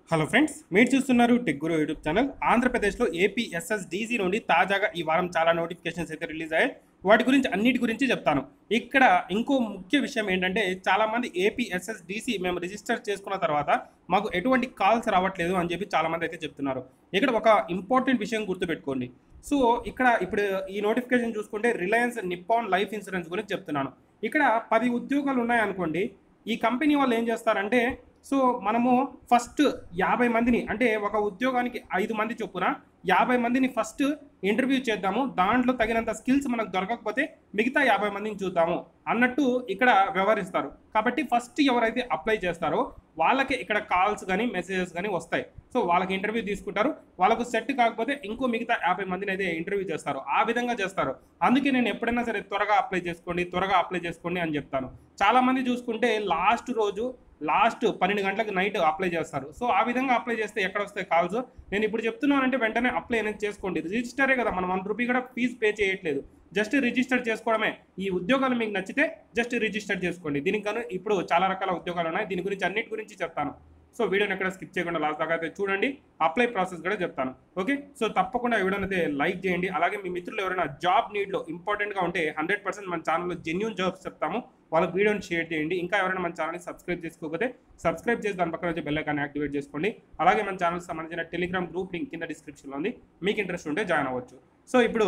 hello friends మీరు చూస్తున్నారు tech guru YouTube channel ఆంధ్రప్రదేశ్లో ఏపీఎస్ఎస్డిసి నుండి తాజాగా ఈ వారం చాలా నోటిఫికేషన్స్ అయితే రిలీజ్ అయ్యాయి వాటి గురించి అన్నిటి గురించి చెప్తాను ఇక్కడ ఇంకో ముఖ్య విషయం ఏంటంటే చాలామంది ఏపీఎస్ఎస్డిసి మేము రిజిస్టర్ చేసుకున్న తర్వాత మాకు ఎటువంటి కాల్స్ రావట్లేదు అని చెప్పి చాలామంది అయితే చెప్తున్నారు ఇక్కడ ఒక ఇంపార్టెంట్ విషయం గుర్తుపెట్టుకోండి సో ఇక్కడ ఇప్పుడు ఈ నోటిఫికేషన్ చూసుకుంటే రిలయన్స్ నిప్పాన్ లైఫ్ ఇన్సూరెన్స్ గురించి చెప్తున్నాను ఇక్కడ పది ఉద్యోగాలు ఉన్నాయనుకోండి ఈ కంపెనీ వాళ్ళు ఏం చేస్తారంటే సో మనము ఫస్ట్ యాభై మందిని అంటే ఒక ఉద్యోగానికి ఐదు మంది చొప్పున యాభై మందిని ఫస్ట్ ఇంటర్వ్యూ చేద్దాము దాంట్లో తగినంత స్కిల్స్ మనకు దొరకకపోతే మిగతా యాభై మందిని చూద్దాము అన్నట్టు ఇక్కడ వ్యవహరిస్తారు కాబట్టి ఫస్ట్ ఎవరైతే అప్లై చేస్తారో వాళ్ళకి ఇక్కడ కాల్స్ కానీ మెసేజెస్ కానీ వస్తాయి సో వాళ్ళకి ఇంటర్వ్యూ తీసుకుంటారు వాళ్ళకు సెట్ కాకపోతే ఇంకో మిగతా యాభై మందిని అయితే ఇంటర్వ్యూ చేస్తారు ఆ విధంగా చేస్తారు అందుకే నేను ఎప్పుడైనా సరే త్వరగా అప్లై చేసుకోండి త్వరగా అప్లై చేసుకోండి అని చెప్తాను చాలా మంది చూసుకుంటే లాస్ట్ రోజు లాస్ట్ పన్నెండు గంటలకు నైట్ అప్లై చేస్తారు సో ఆ విధంగా అప్లై చేస్తే ఎక్కడ వస్తాయి కాల్స్ నేను ఇప్పుడు చెప్తున్నానంటే వెంటనే అప్లై అనేది చేసుకోండి రిజిస్టరే కదా మనం వన్ రూపీ కూడా ఫీజు పే చేయట్లేదు జస్ట్ రిజిస్టర్ చేసుకోవడమే ఈ ఉద్యోగాలు మీకు నచ్చితే జస్ట్ రిజిస్టర్ చేసుకోండి దీనికి గాను ఇప్పుడు చాలా రకాల ఉద్యోగాలు ఉన్నాయి దీని గురించి అన్నిటి గురించి చెప్తాను సో వీడియోని ఎక్కడ స్కిప్ చేయకుండా లాస్ట్ దాకా అయితే చూడండి అప్లై ప్రాసెస్ కూడా చెప్తాను ఓకే సో తప్పకుండా ఈ వీడియోని అయితే లైక్ చేయండి అలాగే మీ మిత్రులు ఎవరైనా జాబ్ నీడ్లో ఇంపార్టెంట్గా ఉంటే హండ్రెడ్ పర్సెంట్ మన ఛానల్లో జెన్యున్ జాబ్స్ చెప్తాము వాళ్ళకి వీడియోని షేర్ చేయండి ఇంకా ఎవరైనా మన ఛానల్ని సబ్స్క్రైబ్ చేసుకోకపోతే సబ్స్క్రైబ్ చేసి దాని పక్కన వచ్చి బెల్ ఐకాన్ యాక్టివేట్ చేసుకోండి అలాగే మన ఛానల్కి సంబంధించిన టెలిగ్రామ్ గ్రూప్ లింక్ కింద డిస్క్రిప్షన్లో ఉంది మీకు ఇంట్రెస్ట్ ఉంటే జాయిన్ అవ్వచ్చు సో ఇప్పుడు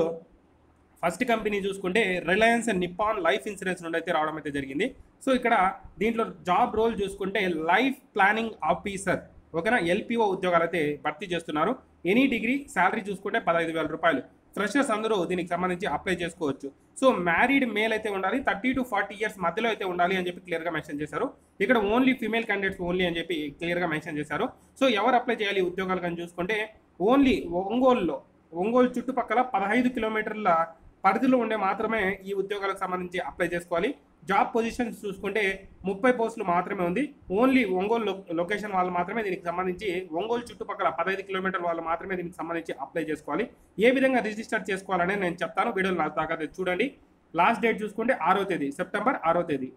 ఫస్ట్ కంపెనీ చూసుకుంటే రిలయన్స్ నిప్పాన్ లైఫ్ ఇన్సూరెన్స్ నుండి అయితే రావడం అయితే జరిగింది సో ఇక్కడ దీంట్లో జాబ్ రోల్ చూసుకుంటే లైఫ్ ప్లానింగ్ ఆఫీసర్ ఓకేనా ఎల్పిఓ ఉద్యోగాలు అయితే భర్తీ చేస్తున్నారు ఎనీ డిగ్రీ శాలరీ చూసుకుంటే పదహైదు వేల రూపాయలు ఫ్రెషర్స్ అందరూ దీనికి సంబంధించి అప్లై చేసుకోవచ్చు సో మ్యారీడ్ మేల్ అయితే ఉండాలి థర్టీ టు ఫార్టీ ఇయర్స్ మధ్యలో అయితే ఉండాలి అని చెప్పి క్లియర్గా మెన్షన్ చేశారు ఇక్కడ ఓన్లీ ఫీమేల్ క్యాండిడేట్స్ ఓన్లీ అని చెప్పి క్లియర్గా మెన్షన్ చేశారు సో ఎవరు అప్లై చేయాలి ఈ ఉద్యోగాలు కానీ చూసుకుంటే ఓన్లీ ఒంగోలులో ఒంగోలు చుట్టుపక్కల పదహైదు కిలోమీటర్ల పరిధిలో ఉండే మాత్రమే ఈ ఉద్యోగాలకు సంబంధించి అప్లై చేసుకోవాలి జాబ్ పొజిషన్స్ చూసుకుంటే ముప్పై పోస్టులు మాత్రమే ఉంది ఓన్లీ ఒంగోలు లొ- లొకేషన్ వాళ్ళు మాత్రమే దీనికి సంబంధించి ఒంగోలు చుట్టుపక్కల పదహైదు కిలోమీటర్ వాళ్ళు మాత్రమే దీనికి సంబంధించి అప్లై చేసుకోవాలి ఏ విధంగా రిజిస్టర్ చేసుకోవాలని నేను చెప్తాను వీడియోలో లాస్ట్ దాకా అయితే చూడండి లాస్ట్ డేట్ చూసుకుంటే ఆరో తేదీ సెప్టెంబర్ ఆరో తేదీ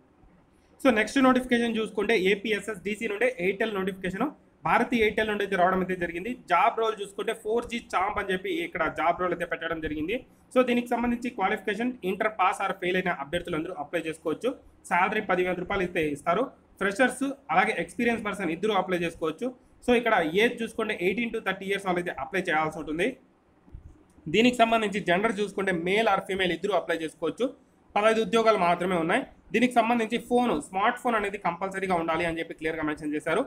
సో నెక్స్ట్ నోటిఫికేషన్ చూసుకుంటే ఏపీఎస్ఎస్ డీసీ నుండి ఎయిర్టెల్ నోటిఫికేషన్ భారతీ ఎయిర్టెల్ నుండి అయితే రావడం అయితే జరిగింది జాబ్ రోల్ చూసుకుంటే ఫోర్ జీ చాంప్ అని చెప్పి ఇక్కడ జాబ్ రోల్ అయితే పెట్టడం జరిగింది సో దీనికి సంబంధించి qualification inter pass or fail అయిన అభ్యర్థులందరూ అప్లై చేసుకోవచ్చు శాలరీ పదివేల రూపాయలు అయితే ఇస్తారు ఫ్రెషర్స్ అలాగే ఎక్స్పీరియన్స్ పర్సన్ ఇద్దరు అప్లై చేసుకోవచ్చు సో ఇక్కడ ఏజ్ చూసుకుంటే ఎయిటీన్ టు థర్టీ ఇయర్స్ వాళ్ళు అయితే అప్లై చేయాల్సి ఉంటుంది దీనికి సంబంధించి జెండర్ చూసుకుంటే మేల్ ఆర్ ఫీమేల్ ఇద్దరు అప్లై చేసుకోవచ్చు పదహైదు ఉద్యోగాలు మాత్రమే ఉన్నాయి దీనికి సంబంధించి ఫోన్ స్మార్ట్ ఫోన్ అనేది కంపల్సరీగా ఉండాలి అని చెప్పి క్లియర్గా మెన్షన్ చేశారు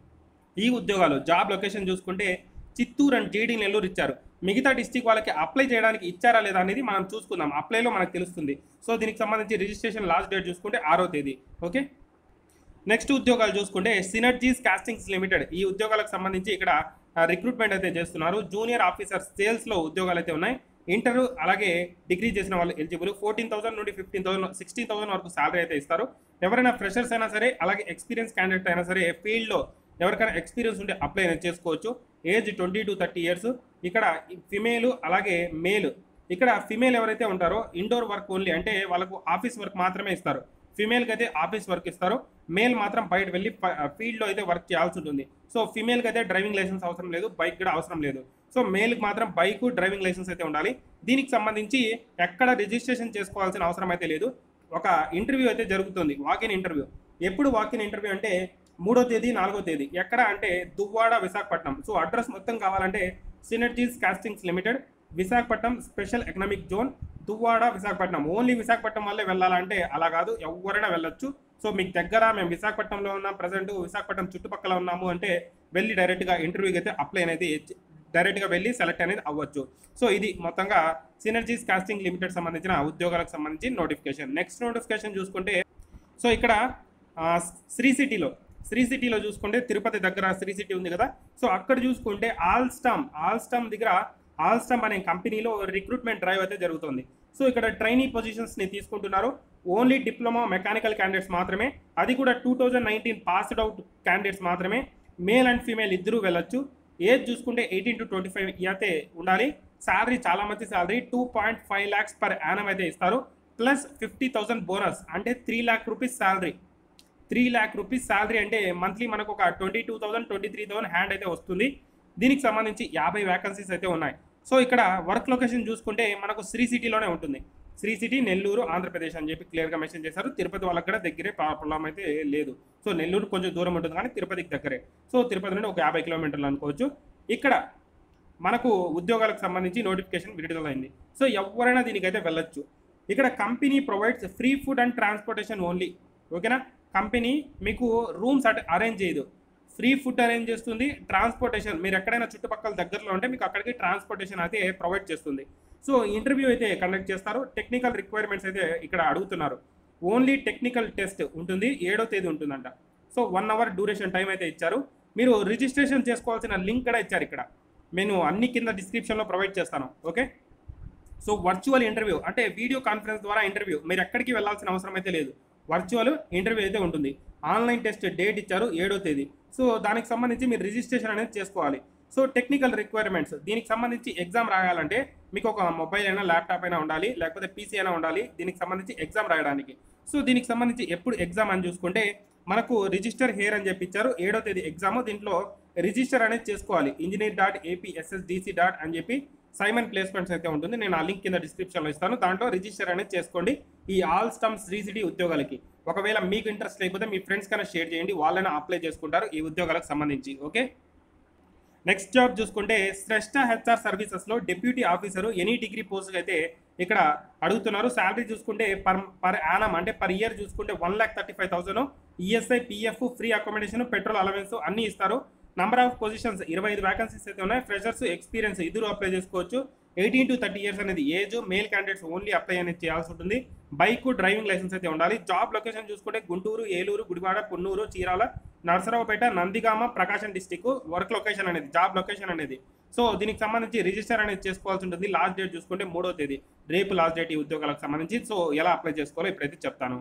ఈ ఉద్యోగాలు జాబ్ లొకేషన్ చూసుకుంటే చిత్తూరు అండ్ జీడీ నెల్లూరు ఇచ్చారు మిగతా డిస్టిక్ వాళ్ళకి అప్లై చేయడానికి ఇచ్చారా లేదా అనేది మనం చూసుకుందాం అప్లైలో మనకు తెలుస్తుంది సో దీనికి సంబంధించి రిజిస్ట్రేషన్ లాస్ట్ డేట్ చూసుకుంటే ఆరో తేదీ ఓకే నెక్స్ట్ ఉద్యోగాలు చూసుకుంటే సినర్జీస్ కాస్టింగ్స్ లిమిటెడ్ ఈ ఉద్యోగాలకు సంబంధించి ఇక్కడ రిక్రూట్మెంట్ అయితే చేస్తున్నారు జూనియర్ ఆఫీసర్ సేల్స్లో ఉద్యోగాలు అయితే ఉన్నాయి ఇంటర్ అలాగే డిగ్రీ చేసిన వాళ్ళు ఎలిజిబుల్ ఫోర్టీన్ థౌసండ్ నుండి ఫిఫ్టీన్ థౌసండ్ సిక్స్టీన్ థౌసండ్ వరకు శాలరీ అయితే ఇస్తారు ఎవరైనా ఫ్రెషర్స్ అయినా సరే అలాగే ఎక్స్పీరియన్స్ క్యాండిడేట్ అయినా సరే ఫీల్డ్లో ఎవరికైనా ఎక్స్పీరియన్స్ ఉంటే అప్లై అనేది చేసుకోవచ్చు age twenty to thirty years ఇక్కడ ఫిమేల్ అలాగే మేల్ ఇక్కడ ఫిమేల్ ఎవరైతే ఉంటారో ఇండోర్ వర్క్ ఓన్లీ అంటే వాళ్ళకు ఆఫీస్ వర్క్ మాత్రమే ఇస్తారు ఫిమేల్కి అయితే ఆఫీస్ వర్క్ ఇస్తారు మేల్ మాత్రం బయట వెళ్ళి ఫీల్డ్లో అయితే వర్క్ చేయాల్సి ఉంటుంది సో ఫిమేల్కి అయితే డ్రైవింగ్ లైసెన్స్ అవసరం లేదు బైక్ కూడా అవసరం లేదు సో మేల్కి మాత్రం బైక్ డ్రైవింగ్ లైసెన్స్ అయితే ఉండాలి దీనికి సంబంధించి ఎక్కడ రిజిస్ట్రేషన్ చేసుకోవాల్సిన అవసరం అయితే లేదు ఒక ఇంటర్వ్యూ అయితే జరుగుతుంది వాకిన్ ఇంటర్వ్యూ ఎప్పుడు వాకిన్ ఇంటర్వ్యూ అంటే మూడో తేదీ నాలుగో తేదీ ఎక్కడ అంటే దువ్వాడ విశాఖపట్నం సో అడ్రస్ మొత్తం కావాలంటే synergies castings limited Visakhapatnam special economic zone Duvvada Visakhapatnam only Visakhapatnam వల్లే వెళ్ళాలంటే అలా కాదు ఎవరైనా వెళ్ళొచ్చు సో మీకు దగ్గర మేము విశాఖపట్నంలో ఉన్నాం ప్రజెంట్ విశాఖపట్నం చుట్టుపక్కల ఉన్నాము అంటే వెళ్ళి డైరెక్ట్గా ఇంటర్వ్యూకి అయితే అప్లై అనేది చే- డైరెక్ట్గా వెళ్ళి సెలెక్ట్ అనేది అవ్వచ్చు సో ఇది మొత్తంగా సినర్జీస్ కాస్టింగ్ లిమిటెడ్ సంబంధించిన ఉద్యోగాలకు సంబంధించి నోటిఫికేషన్ నెక్స్ట్ నోటిఫికేషన్ చూసుకుంటే సో ఇక్కడ ఆ, శ్రీ సిటీలో శ్రీ సిటీలో చూసుకుంటే తిరుపతి దగ్గర శ్రీ సిటీ ఉంది కదా సో అక్కడ చూసుకుంటే ఆల్స్టామ్ ఆల్స్టామ్ దగ్గర ఆల్స్టామ్ అనే కంపెనీలో రిక్రూట్మెంట్ డ్రైవ్ అయితే జరుగుతుంది సో ఇక్కడ ట్రైనీ పొజిషన్స్ని తీసుకుంటున్నారు ఓన్లీ డిప్లొమా మెకానికల్ క్యాండిడేట్స్ మాత్రమే అది కూడా two thousand nineteen passed out candidates మాత్రమే మేల్ అండ్ ఫీమేల్ ఇద్దరు వెళ్ళొచ్చు ఏజ్ చూసుకుంటే ఎయిటీన్ టు ట్వంటీ ఫైవ్ అయితే ఉండాలి శాలరీ చాలా మంచి salary two point five lakhs per annum అయితే ఇస్తారు ప్లస్ ఫిఫ్టీ థౌసండ్ బోనస్ అంటే three lakh rupees salary three lakh rupees salary అంటే మంత్లీ మనకు ఒక twenty two thousand twenty three thousand hand అయితే వస్తుంది దీనికి సంబంధించి యాభై వ్యాకన్సీస్ అయితే ఉన్నాయి సో ఇక్కడ వర్క్ లొకేషన్ చూసుకుంటే మనకు శ్రీ సిటీలోనే ఉంటుంది శ్రీ సిటీ నెల్లూరు ఆంధ్రప్రదేశ్ అని చెప్పి క్లియర్గా మెన్షన్ చేశారు తిరుపతి వాళ్ళకి కూడా దగ్గరే ప్రాబ్లం అయితే లేదు సో నెల్లూరు కొంచెం దూరం ఉంటుంది కానీ తిరుపతికి దగ్గరే సో తిరుపతి నుండి ఒక యాభై కిలోమీటర్లు అనుకోవచ్చు ఇక్కడ మనకు ఉద్యోగాలకు సంబంధించి నోటిఫికేషన్ విడుదలైంది సో ఎవరైనా దీనికైతే వెళ్ళొచ్చు ఇక్కడ company provides free food and transportation only ఓకేనా కంపెనీ మీకు రూమ్స్ అరేంజ్ చేయదు ఫ్రీ ఫుడ్ అరేంజ్ చేస్తుంది ట్రాన్స్పోర్టేషన్ మీరు ఎక్కడైనా చుట్టుపక్కల దగ్గరలో ఉంటే మీకు అక్కడికి ట్రాన్స్పోర్టేషన్ అయితే ప్రొవైడ్ చేస్తుంది సో ఇంటర్వ్యూ అయితే కండక్ట్ చేస్తారు టెక్నికల్ రిక్వైర్మెంట్స్ అయితే ఇక్కడ అడుగుతున్నారు ఓన్లీ టెక్నికల్ టెస్ట్ ఉంటుంది ఏడో తేదీ ఉంటుందంట so one hour duration time అయితే ఇచ్చారు మీరు రిజిస్ట్రేషన్ చేసుకోవాల్సిన లింక్ కూడా ఇచ్చారు ఇక్కడ నేను అన్ని కింద డిస్క్రిప్షన్లో ప్రొవైడ్ చేస్తాను ఓకే సో వర్చువల్ ఇంటర్వ్యూ అంటే వీడియో కాన్ఫరెన్స్ ద్వారా ఇంటర్వ్యూ మీరు ఎక్కడికి వెళ్ళాల్సిన అవసరం అయితే లేదు వర్చువల్ ఇంటర్వ్యూ అయితే ఉంటుంది ఆన్లైన్ టెస్ట్ డేట్ ఇచ్చారు ఏడో తేదీ సో దానికి సంబంధించి మీరు రిజిస్ట్రేషన్ అనేది చేసుకోవాలి సో టెక్నికల్ రిక్వైర్మెంట్స్ దీనికి సంబంధించి ఎగ్జామ్ రాయాలంటే మీకు ఒక మొబైల్ అయినా ల్యాప్టాప్ అయినా ఉండాలి లేకపోతే పీసీ అయినా ఉండాలి దీనికి సంబంధించి ఎగ్జామ్ రాయడానికి సో దీనికి సంబంధించి ఎప్పుడు ఎగ్జామ్ అని చూసుకుంటే మనకు రిజిస్టర్ హేర్ అని చెప్పి ఇచ్చారు ఏడో తేదీ ఎగ్జామ్ దీంట్లో రిజిస్టర్ అనేది చేసుకోవాలి ఇంజనీర్ డాట్ ఏపీఎస్ఎస్డిసి డాట్ అని చెప్పి సైమన్ ప్లేస్మెంట్స్ అయితే ఉంటుంది నేను ఆ లింక్ కింద డిస్క్రిప్షన్లో ఇస్తాను దాంట్లో రిజిస్టర్ అనేది చేసుకోండి ఈ ఆల్ స్టమ్ శ్రీ సిటీ ఉద్యోగాలకి ఒకవేళ మీకు ఇంట్రెస్ట్ లేకపోతే మీ ఫ్రెండ్స్ కన్నా షేర్ చేయండి వాళ్ళైనా అప్లై చేసుకుంటారు ఈ ఉద్యోగాలకు సంబంధించి ఓకే నెక్స్ట్ జాబ్ చూసుకుంటే శ్రేష్ఠ హెచ్ఆర్ సర్వీసెస్లో deputy officer any degree post అయితే ఇక్కడ అడుగుతున్నారు శాలరీ చూసుకుంటే పర్ పర్ యానం అంటే పర్ ఇయర్ చూసుకుంటే one lakh thirty five thousand ESI PF free accommodation petrol allowance అన్నీ ఇస్తారు నంబర్ ఆఫ్ పొజిషన్స్ ఇరవై ఐదు వ్యాకన్సీస్ అయితే ఉన్నాయి ఫ్రెషర్స్ ఎక్స్పీరియన్స్ ఇద్దరు అప్లై చేసుకోవచ్చు ఎయిటీన్ టు థర్టీ ఇయర్స్ అనేది age male candidates only apply అనేది చేయాల్సి ఉంటుంది బైక్ డ్రైవింగ్ లైసెన్స్ అయితే ఉండాలి జాబ్ లొకేషన్ చూసుకుంటే Guntur Eluru Gudivada Ponnur Chirala Narasaraopet Nandigama Prakasam district work location అనేది జాబ్ లొకేషన్ అనేది సో దీనికి సంబంధించి రిజిస్టర్ అనేది చేసుకోవాల్సి ఉంటుంది లాస్ట్ డేట్ చూసుకుంటే మూడో తేదీ రేపు లాస్ట్ డేట్ ఈ ఉద్యోగాలకు సంబంధించి సో ఎలా అప్లై చేసుకోవాలో ఇప్పుడైతే చెప్తాను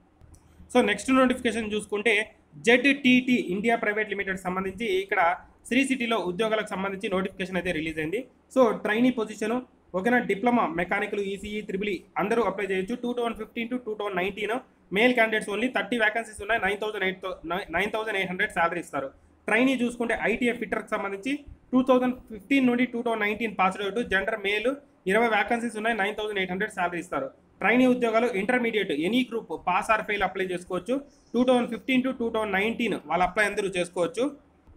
సో నెక్స్ట్ నోటిఫికేషన్ చూసుకుంటే జెడ్టీటీ ఇండియా ప్రైవేట్ లిమిటెడ్ సంబంధించి ఇక్కడ శ్రీ సిటీలో ఉద్యోగాలకు సంబంధించి నోటిఫికేషన్ అయితే రిలీజ్ అయింది సో ట్రైనీ పొజిషన్ ఓకేనా డిప్లొమా మెకానికల్ ఈసీఈ త్రిబుల్ అందరూ అప్లై చేయొచ్చు two thousand fifteen to two thousand nineteen male candidates only thirty vacancies ఉన్నాయి nine thousand eight nine thousand eight hundred salary ఇస్తారు ట్రైనీ చూసుకుంటే ITF ఫిట్టర్కి సంబంధించి two thousand fifteen నుండి two thousand nineteen pass out gender male ఇరవై vacancies ఉన్నాయి nine thousand eight hundred salary ఇస్తారు trainee ఉద్యోగాలు intermediate any group pass or fail apply చేసుకోవచ్చు two thousand fifteen to two thousand nineteen వాళ్ళు apply అందరూ చేసుకోవచ్చు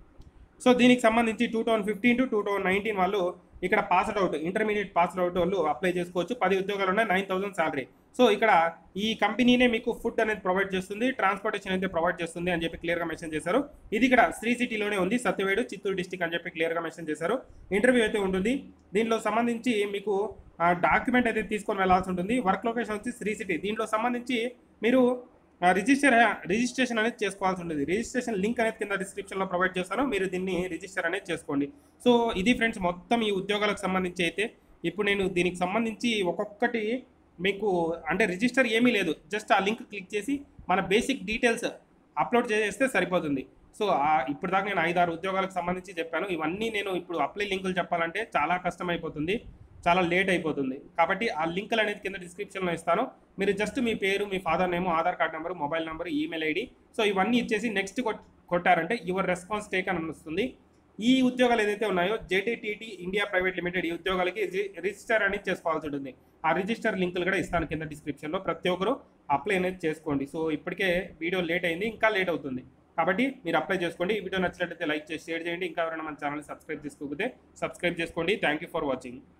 so దీనికి సంబంధించి two thousand fifteen to two thousand nineteen వాళ్ళు ఇక్కడ passed out intermediate passed out వాళ్ళు అప్లై చేసుకోవచ్చు పది ఉద్యోగాలు ఉన్నాయి నైన్ థౌసండ్ శాలరీ సో ఇక్కడ ఈ కంపెనీనే మీకు ఫుడ్ అనేది ప్రొవైడ్ చేస్తుంది ట్రాన్స్పోర్టేషన్ అయితే ప్రొవైడ్ చేస్తుంది అని చెప్పి క్లియర్గా మెన్షన్ చేశారు ఇది ఇక్కడ శ్రీ సిటీలోనే ఉంది సత్యవేడు చిత్తూరు డిస్టిక్ అని చెప్పి క్లియర్గా మెన్షన్ చేశారు ఇంటర్వ్యూ అయితే ఉంటుంది దీనిలో సంబంధించి మీకు డాక్యుమెంట్ అయితే తీసుకొని వెళ్ళాల్సి ఉంటుంది వర్క్ లొకేషన్ వచ్చి శ్రీ సిటీ దీంట్లో సంబంధించి మీరు రిజిస్టర్ రిజిస్ట్రేషన్ అనేది చేసుకోవాల్సి ఉంటుంది రిజిస్ట్రేషన్ లింక్ అనేది కింద డిస్క్రిప్షన్లో ప్రొవైడ్ చేస్తాను మీరు దీన్ని రిజిస్టర్ అనేది చేసుకోండి సో ఇది ఫ్రెండ్స్ మొత్తం ఈ ఉద్యోగాలకు సంబంధించి అయితే ఇప్పుడు నేను దీనికి సంబంధించి ఒక్కొక్కటి మీకు అంటే రిజిస్టర్ ఏమీ లేదు జస్ట్ ఆ లింక్ క్లిక్ చేసి మన బేసిక్ డీటెయిల్స్ అప్లోడ్ చేసేస్తే సరిపోతుంది సో ఇప్పుడు దాకా నేను ఐదారు ఉద్యోగాలకు సంబంధించి చెప్పాను ఇవన్నీ నేను ఇప్పుడు అప్లై లింకులు చెప్పాలంటే చాలా కష్టం అయిపోతుంది చాలా లేట్ అయిపోతుంది కాబట్టి ఆ లింకులు అనేది కింద డిస్క్రిప్షన్లో ఇస్తాను మీరు జస్ట్ మీ పేరు మీ father name Aadhaar card number mobile number email ID so ఇవన్నీ ఇచ్చేసి నెక్స్ట్ కొట్టారంటే యువర్ రెస్పాన్స్ టేక్ అని వస్తుంది ఈ ఉద్యోగాలు ఏదైతే ఉన్నాయో జేటీటీటీ ఇండియా ప్రైవేట్ లిమిటెడ్ ఈ ఉద్యోగాలకి రిజిస్టర్ అనేది చేసుకోవాల్సి ఉంటుంది ఆ రిజిస్టర్ లింకులు కూడా ఇస్తాను కింద డిస్క్రిప్షన్లో ప్రతి ఒక్కరు అప్లై అనేది చేసుకోండి సో ఇప్పటికే వీడియో లేట్ అయింది ఇంకా లేట్ అవుతుంది కాబట్టి మీరు అప్లై చేసుకోండి ఈ వీడియో నచ్చినట్లయితే లైక్ చేసి షేర్ చేయండి ఇంకా ఎవరైనా మన ఛానల్ సబ్స్క్రైబ్ చేసుకోకపోతే సబ్స్క్రైబ్ చేసుకోండి థ్యాంక్ యూ ఫర్ వాచింగ్